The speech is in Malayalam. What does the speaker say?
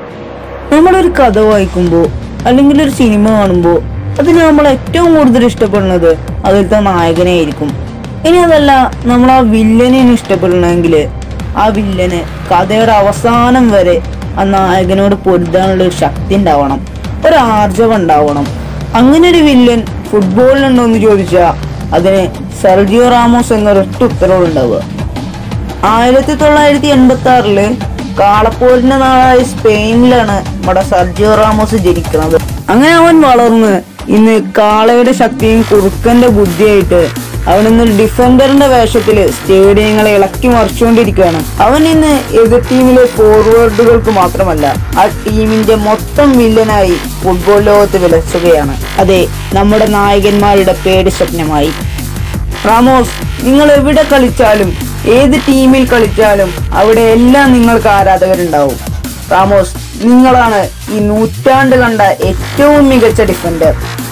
നമ്മളൊരു കഥ വായിക്കുമ്പോൾ അല്ലെങ്കിൽ ഒരു സിനിമ കാണുമ്പോൾ അതിന് നമ്മൾ ഏറ്റവും കൂടുതൽ ഇഷ്ടപ്പെടുന്നത് അതിലത്തെ നായകനെ ആയിരിക്കും ഇനി അതല്ല നമ്മൾ ആ വില്ലനെ ഇഷ്ടപ്പെടണമെങ്കിൽ ആ വില്ലന് കഥയുടെ അവസാനം വരെ ആ നായകനോട് പൊരുതാനുള്ള ഒരു ശക്തി ഉണ്ടാവണം ഒരു ആർജവം ഉണ്ടാവണം അങ്ങനെ ഒരു വില്ലൻ ഫുട്ബോളിലുണ്ടോ എന്ന് ചോദിച്ചാൽ അതിന് സെർജിയോ റാമോസ് എന്നൊരൊറ്റ ഉത്തരവുണ്ടാവുക ആയിരത്തി തൊള്ളായിരത്തി എൺപത്തി ആറില് കാളപ്പോരിന്റെ നാടായ സ്പെയിനിലാണ് നമ്മുടെ സർജിയോ റാമോസ് ജനിക്കുന്നത് അങ്ങനെ അവൻ വളർന്ന് ഇന്ന് കാളയുടെ ശക്തിയും കുറുക്കന്റെ ബുദ്ധിയായിട്ട് അവൻ ഇന്ന് ഒരു ഡിഫൻഡറിന്റെ വേഷത്തില് സ്റ്റേഡിയങ്ങളെ ഇളക്കി മറിച്ചുകൊണ്ടിരിക്കുകയാണ് അവൻ ഇന്ന് എതിർ ടീമിലെ ഫോർവേഡുകൾക്ക് മാത്രമല്ല ആ ടീമിന്റെ മൊത്തം വില്ലനായി ഫുട്ബോൾ ലോകത്ത് വിലസുകയാണ് അതെ നമ്മുടെ നായകന്മാരുടെ പേടി സ്വപ്നമായി റാമോസ് നിങ്ങൾ എവിടെ കളിച്ചാലും ഏത് ടീമിൽ കളിച്ചാലും അവിടെ എല്ലാം നിങ്ങൾക്ക് ആരാധകരുണ്ടാവും റാമോസ് നിങ്ങളാണ് ഈ നൂറ്റാണ്ട് കണ്ട ഏറ്റവും മികച്ച ഡിഫൻഡർ